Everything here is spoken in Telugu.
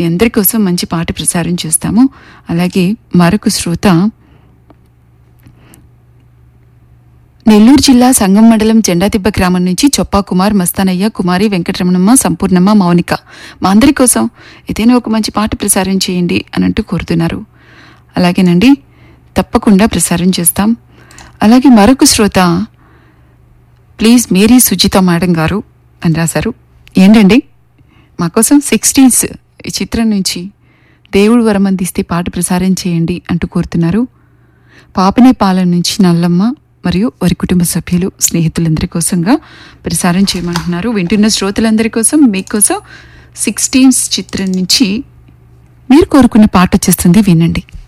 మీ అందరి కోసం మంచి పాట ప్రసారం చేస్తాము అలాగే మరొక శ్రోత నెల్లూరు జిల్లా సంగం మండలం జెండాదిబ్బ గ్రామం నుంచి చొప్పా కుమార్ మస్తానయ్య కుమారి వెంకటరమణమ్మ సంపూర్ణమ్మ మౌనిక మా అందరి కోసం ఏదైనా ఒక మంచి పాట ప్రసారం చేయండి అని అంటూ కోరుతున్నారు అలాగేనండి తప్పకుండా ప్రసారం చేస్తాం అలాగే మరొక శ్రోత ప్లీజ్ మేరీ సుజిత మేడం గారు అని రాశారు ఏంటండి మా కోసం సిక్స్టీన్స్ ఈ చిత్రం నుంచి దేవుడు వరం అందిస్తే పాట ప్రసారం చేయండి అంటూ కోరుతున్నారు పాపనే పాలన నుంచి నల్లమ్మ మరియు వారి కుటుంబ సభ్యులు స్నేహితులందరి కోసంగా ప్రసారం చేయమంటున్నారు వింటున్న శ్రోతలందరి కోసం మీకోసం సిక్స్టీన్స్ చిత్రం నుంచి మీరు కోరుకున్న పాట వచ్చేస్తుంది వినండి